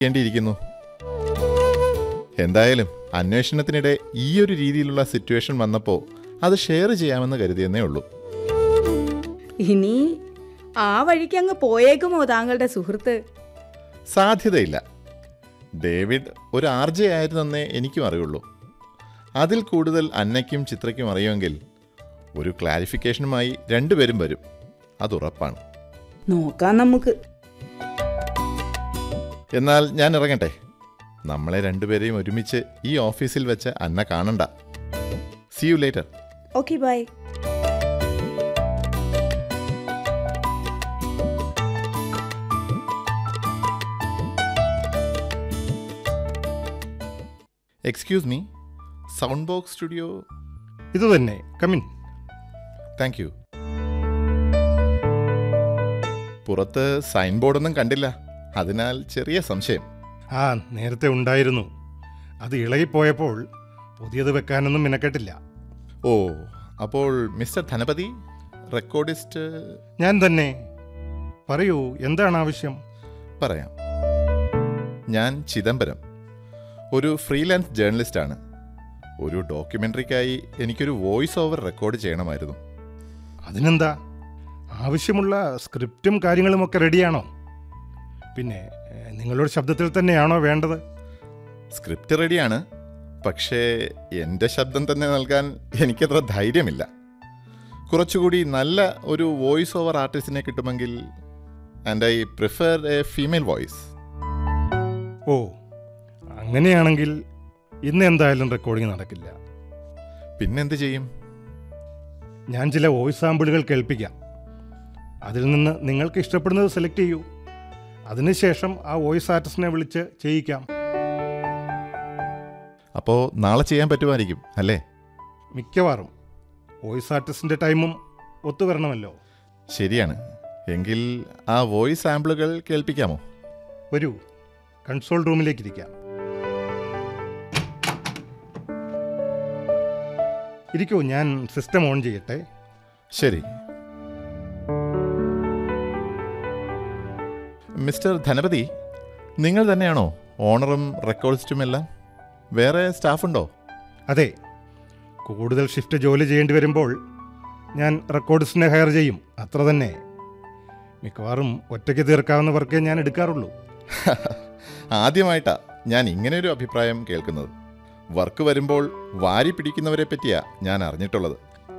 േണ്ടിയിരിക്കുന്നു എന്തായാലും അന്വേഷണത്തിനിടെ ഈ ഒരു രീതിയിലുള്ള സിറ്റുവേഷൻ വന്നപ്പോൾ അത് ഷെയർ ചെയ്യാമെന്ന് കരുതിയെന്നേ ഉള്ളൂ ഇനി ആ വഴിക്ക് അങ്ങ് പോയേക്കുമോ താങ്കളുടെ സുഹൃത്ത് സാധ്യതയില്ല ഡേവിഡ് ഒരു ആർ ജെ ആയിരുന്നെന്നേ എനിക്കും അറിയുള്ളൂ അതിൽ കൂടുതൽ അന്നയ്ക്കും ചിത്രയ്ക്കും അറിയുമെങ്കിൽ ഒരു ക്ലാരിഫിക്കേഷനുമായി രണ്ടുപേരും വരും അതുറപ്പാണ് നോക്കാം നമുക്ക് എന്നാൽ ഞാൻ ഇറങ്ങട്ടെ നമ്മളെ രണ്ടുപേരെയും ഒരുമിച്ച് ഈ ഓഫീസിൽ വെച്ച് അന്ന കാണണ്ട see you later okay bye excuse me sound box studio ഇത് തന്നെ കമിൻ താങ്ക് യു പുറത്ത് സൈൻ ബോർഡൊന്നും കണ്ടില്ല അതിനാൽ ചെറിയ സംശയം ആ നേരത്തെ ഉണ്ടായിരുന്നു അത് ഇളകിപ്പോയപ്പോൾ പുതിയത് വെക്കാനൊന്നും മിനക്കെട്ടില്ല ഓ അപ്പോൾ മിസ്റ്റർ ധനപതി റെക്കോർഡിസ്റ്റ് ഞാൻ തന്നെ പറയൂ എന്താണ് ആവശ്യം പറയാം ഞാൻ ചിദംബരം ഒരു ഫ്രീലാൻസ് ജേർണലിസ്റ്റാണ് ഒരു ഡോക്യുമെൻ്ററിക്കായി എനിക്കൊരു വോയിസ് ഓവർ റെക്കോർഡ് ചെയ്യണമായിരുന്നു അതിനെന്താ ആവശ്യമുള്ള സ്ക്രിപ്റ്റും കാര്യങ്ങളുമൊക്കെ റെഡിയാണോ പിന്നെ ഏ, നിങ്ങളുടെ ശബ്ദത്തിൽ തന്നെയാണോ വേണ്ടത് സ്ക്രിപ്റ്റ് റെഡിയാണ് പക്ഷേ എൻ്റെ ശബ്ദം തന്നെ നൽകാൻ എനിക്കത്ര ധൈര്യമില്ല കുറച്ചുകൂടി നല്ല ഒരു വോയിസ് ഓവർ ആർട്ടിസ്റ്റിനെ കിട്ടുമെങ്കിൽ and I prefer a female voice oh അങ്ങനെയാണെങ്കിൽ ഇന്ന് എന്തായാലും റെക്കോർഡിംഗ് നടക്കില്ല പിന്നെന്ത് ചെയ്യും ഞാൻ ചില വോയിസ് സാമ്പിളുകൾ കേൾപ്പിക്കാം അതിൽ നിന്ന് നിങ്ങൾക്ക് ഇഷ്ടപ്പെടുന്നത് സെലക്ട് ചെയ്യൂ അതിനുശേഷം ആ വോയിസ് ആർട്ടിസ്റ്റിനെ വിളിച്ച് ചെയ്യിക്കാം അപ്പോൾ നാളെ ചെയ്യാൻ പറ്റുമായിരിക്കും അല്ലേ മിക്കവാറും വോയിസ് ആർട്ടിസ്റ്റിൻ്റെ ടൈമും ഒത്തുവരണമല്ലോ ശരിയാണ് എങ്കിൽ ആ വോയിസ് സാമ്പിളുകൾ കേൾപ്പിക്കാമോ വരൂ കൺസോൾ റൂമിലേക്ക് ഇരിക്കാം ഇരിക്കൂ ഞാൻ സിസ്റ്റം ഓൺ ചെയ്യട്ടെ ശരി മിസ്റ്റർ ധനപതി നിങ്ങൾ തന്നെയാണോ ഓണറും റെക്കോർഡിസ്റ്റും എല്ലാം വേറെ സ്റ്റാഫുണ്ടോ അതെ കൂടുതൽ ഷിഫ്റ്റ് ജോലി ചെയ്യേണ്ടി വരുമ്പോൾ ഞാൻ റെക്കോർഡിസ്റ്റിനെ ഹയർ ചെയ്യും അത്ര തന്നെ മിക്കവാറും ഒറ്റയ്ക്ക് തീർക്കാവുന്ന വർക്കേ ഞാൻ എടുക്കാറുള്ളൂ ആദ്യമായിട്ടാ ഞാൻ ഇങ്ങനെ ഒരു അഭിപ്രായം കേൾക്കുന്നത് വർക്ക് വരുമ്പോൾ വാരി പിടിക്കുന്നവരെ പറ്റിയാ ഞാൻ അറിഞ്ഞിട്ടുള്ളത്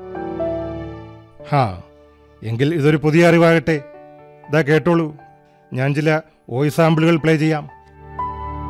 ഹാ എങ്കിൽ ഇതൊരു പുതിയ അറിവാകട്ടെ ഇതാ കേട്ടോളൂ ഞാൻ ചില വോയിസ് സാമ്പിളുകൾ പ്ലേ ചെയ്യാം